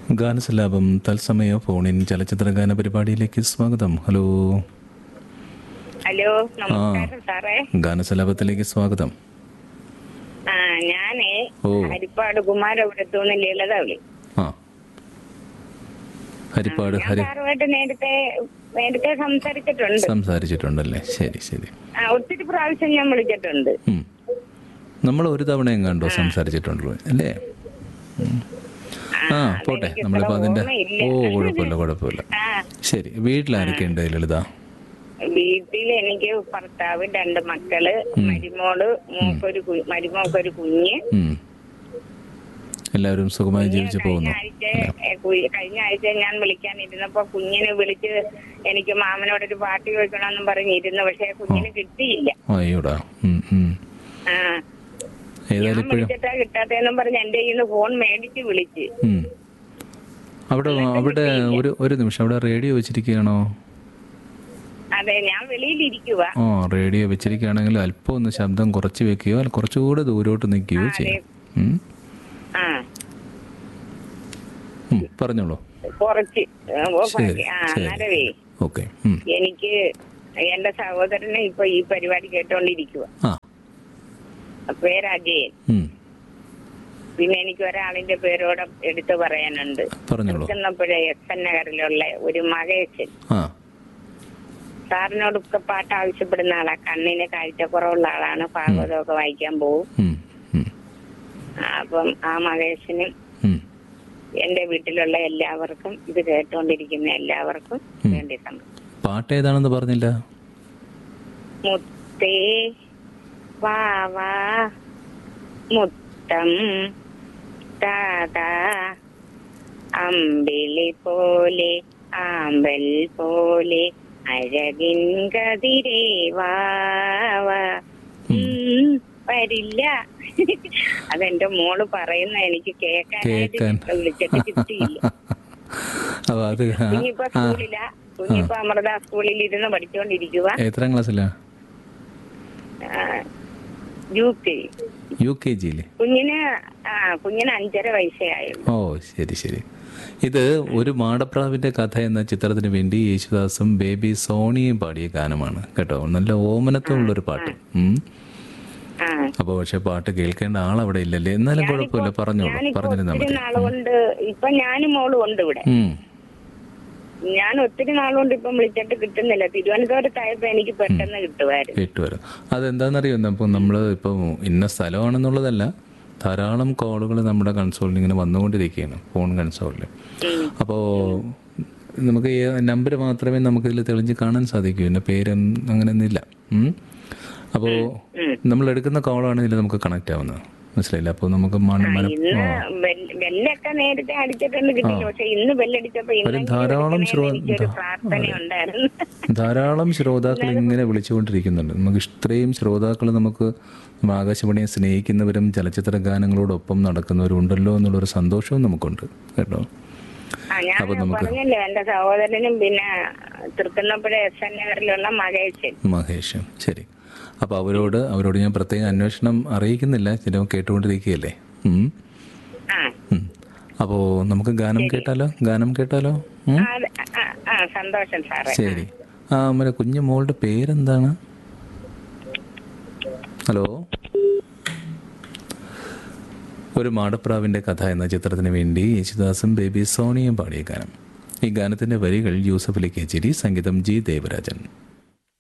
ഗാനസലാപം തത്സമയ ഫോണിൻ ചലച്ചിത്ര ഗാന പരിപാടിയിലേക്ക് സ്വാഗതം ഹലോ ഹലോ നമസ്കാരം സാറേ ഗാനസലാപത്തിലേക്ക് സ്വാഗതം ആ ഞാനേ ഓ. ഹരിപ്പാട് കുമാരപുരത്തുനിന്ന് ലളിത വിളി ആ ഹരിപ്പാട് ഞാൻ ഹരി സാറുമായിട്ട് നേരത്തെ നേരത്തെ സംസാരിച്ചിട്ടുണ്ട് സംസാരിച്ചിട്ടുണ്ടല്ലേ ശരി ശരി ആ, ഒത്തിരി പ്രാവശ്യം ഞാൻ വിളിച്ചിട്ടുണ്ട് ഉം. നമ്മൾ ഒരു തവണയും കണ്ടോ സംസാരിച്ചിട്ടുള്ളൂ അല്ലേ ഉം. ആ പോട്ടെ അതെനിക്ക് നമ്മളിപ്പോ ഇത്ര അതിന്റെ ഓർമ്മയില്ല. ഓ കുഴപ്പമില്ല കുഴപ്പമില്ല ആ ശരി വീട്ടിലാരൊക്കെ ഉണ്ട് ലളിത വീട്ടിൽ എനിക്ക് ഭർത്താവ് രണ്ട് മക്കള് മരുമോള് മോക്കൊരു കു- മരുമോക്കൊരു കുഞ്ഞ് ഉം. എല്ലാവരും സുഖമായി ജീവിച്ചു പോകുന്നു കഴിഞ്ഞ ആഴ്ച ഏ, കു- കഴിഞ്ഞ ആഴ്ച ഞാൻ വിളിക്കാനിരുന്നപ്പോ കുഞ്ഞിനെ വിളിച്ച് എനിക്ക് മാമനോടൊരു പാട്ട് ചോദിക്കണമെന്നും പറഞ്ഞിരുന്നു പക്ഷെ കുഞ്ഞിന് കിട്ടിയില്ല അയ്യോടാ ഉം, ഉം. ആ ഏതായാലും ഞാൻ ഇപ്പോഴും വിളിച്ചിട്ടാ കിട്ടാത്തേന്നും പറഞ്ഞ് എന്റെ കയ്യിൽ നിന്ന് ഫോൺ മേടിച്ച് വിളിച്ച് ഉം. അവിടെ അവിടെ ഒരു ഒരു നിമിഷം അവിടെ റേഡിയോ വെച്ചിരിക്കുകയാണോ അതെ ഞാൻ വെളിയിലിരിക്കുക ആ റേഡിയോ വെച്ചിരിക്കുകയാണെങ്കിൽ അല്പം ഒന്ന് ശബ്ദം കുറച്ച് വെക്കുകയോ അല്ല കുറച്ചുകൂടെ ദൂരോട്ട് നിൽക്കുകയോ ചെയ്യും ഉം. ആ ഉം, പറഞ്ഞോളൂ കുറച്ച് ഏ, ഓ, ശരി ആ ശരി അന്നേരവേ ഓക്കെ എനിക്ക് എന്റെ സഹോദരനെ ഇപ്പൊ ഈ പരിപാടി കേട്ടോണ്ടിരിക്കുക ആ പേര് അജയൻ ഉം, പിന്നെ എനിക്ക് ഒരാളിന്റെ പേരോടെ എടുത്തു പറയാനുണ്ട് പറഞ്ഞോളൂ ചെന്നപ്പോഴേ എസ് എൻ നഗറിലുള്ള ഒരു മകേശൻ ആ സാറിനോടൊക്കെ പാട്ട് ആവശ്യപ്പെടുന്ന ആളാ കണ്ണിന് കാഴ്ചക്കുറവുള്ള ആളാണ് ഭാഗവതമൊക്കെ വായിക്കാൻ പോകും ഉം, ഉം, അപ്പം ആ മകേശനും ഉം. എന്റെ വീട്ടിലുള്ള എല്ലാവർക്കും ഇത് കേട്ടോണ്ടിരിക്കുന്ന എല്ലാവർക്കും വേണ്ടി സമർപ്പിക്കുന്നു പാട്ട് ഏതാണെന്ന് പറഞ്ഞില്ല മുത്തേ വാവാ മുത്തം താതാ അമ്പിളി പോലെ ആമ്പൽ പോലെ അഴകിൻ കതിരേ വാവാ ഉം, വരില്ല അതെന്റെ മോള് പറയുന്ന എനിക്ക് കേൾക്കാനായിട്ട് കേൾക്കാൻ. വിളിച്ചിട്ട് കിട്ടിയില്ല അപ്പൊ അത് ആ, കുഞ്ഞിപ്പോ സ്കൂളിലാ കുഞ്ഞിപ്പോ അമൃത സ്കൂളിൽ ഇരുന്ന് പഠിച്ചുകൊണ്ടിരിക്കുക എത്രാം ക്ലാസ്സിലാ യു കെ യു കെ ജിയിലെ കുഞ്ഞിന് ആ കുഞ്ഞിന് അഞ്ചര വയസ്സേ ആയുള്ളൂ ഓ ശരി ശരി ഇത് ഒരു മാടപ്രാവിന്റെ കഥ എന്ന ചിത്രത്തിന് വേണ്ടി യേശുദാസും ബേബി സോണിയും പാടിയ ഗാനമാണ് കേട്ടോ നല്ല ഓമനത്വമുള്ളൊരു പാട്ട് ഉം. ആ അപ്പൊ പക്ഷെ പാട്ട് കേൾക്കേണ്ട ആൾ അവിടെ ഇല്ലല്ലേ എന്നാലും കുഴപ്പമില്ല പറഞ്ഞോളൂ ഞാനിപ്പോ പറഞ്ഞിരുന്നാ ഒത്തിരി മതി നാളുകൊണ്ട് ഇപ്പൊ ഞാനും മോളും ഉണ്ട് ഇവിടെ ഉം. ഞാൻ ഒത്തിരി നാളുകൊണ്ട് ഇപ്പം വിളിച്ചിട്ട് കിട്ടുന്നില്ല തിരുവനന്തപുരത്തായപ്പോ എനിക്ക് പെട്ടെന്ന് കിട്ടുമായിരുന്നു കേട്ടുവരും അതെന്താണെന്നറിയോ അപ്പോൾ നമ്മൾ ഇപ്പോൾ ഇന്ന സ്ഥലമാണെന്നുള്ളതല്ല ധാരാളം കോളുകൾ നമ്മുടെ കൺസോളിൽ ഇങ്ങനെ വന്നുകൊണ്ടിരിക്കുകയാണ് ഫോൺ കൺസോളിൽ ഉം. അപ്പോൾ നമുക്ക് ഈ നമ്പർ മാത്രമേ നമുക്കിതിൽ തെളിഞ്ഞ് കാണാൻ സാധിക്കൂ എൻ്റെ പേരും അങ്ങനെയൊന്നുമില്ല അപ്പോൾ നമ്മൾ എടുക്കുന്ന കോളാണ് ഇതിൽ നമുക്ക് കണക്റ്റ് ആവുന്നത് മനസ്സിലായില്ല അപ്പോൾ നമുക്ക് മണ- മന- ഇന്ന് ബെൽ- ബെല്ലൊക്കെ നേരത്തെ അടിച്ചിട്ടുണ്ട് കിട്ടില്ല പക്ഷെ ഇന്ന് ബെല്ലടിച്ചപ്പോ ഇന്ന് ധാരാളം ശ്രോ എനിക്കൊരു പ്രാർത്ഥന ഉണ്ടായിരുന്നു ധാരാളം ശ്രോതാക്കൾ ഇങ്ങനെ വിളിച്ചുകൊണ്ടിരിക്കുന്നുണ്ട് നമുക്ക് ഇത്രയും ശ്രോതാക്കൾ നമുക്ക് ആകാശവാണിയെ സ്നേഹിക്കുന്നവരും ചലച്ചിത്ര ഗാനങ്ങളോടൊപ്പം നടക്കുന്നവരും ഉണ്ടല്ലോ എന്നുള്ളൊരു സന്തോഷവും നമുക്കുണ്ട് കേട്ടോ ആ ഞാൻ പറഞ്ഞല്ലോ എന്റെ സഹോദരനും പിന്നെ തൃക്കുന്നപ്പുഴ എസ് എൻ നഗറിലുള്ള മകേശൻ മഹേഷ് ശരി അപ്പോൾ അവരോട് അവരോട് ഞാൻ പ്രത്യേക അന്വേഷണം അറിയിക്കുന്നില്ല ചില കേട്ടുകൊണ്ടിരിക്കുകയല്ലേ ഉം. ആ ഉം. അപ്പോൾ നമുക്ക് ഗാനം കേട്ടാലോ ഗാനം കേട്ടാലോ ഉം? ആ, അത് ആ, ആ സന്തോഷം സാറേ ശരി ആ മറ്റേ കുഞ്ഞു മോളുടെ പേരെന്താണ് ഹലോ ഒരു മാടപ്രാവിന്റെ കഥ എന്ന ചിത്രത്തിന് വേണ്ടി യേശുദാസും ബേബി സോണിയും പാടിയ ഗാനം ഈ ഗാനത്തിന്റെ വരികൾ യൂസഫ് അലി കേച്ചേരി സംഗീതം ജി ദേവരാജൻ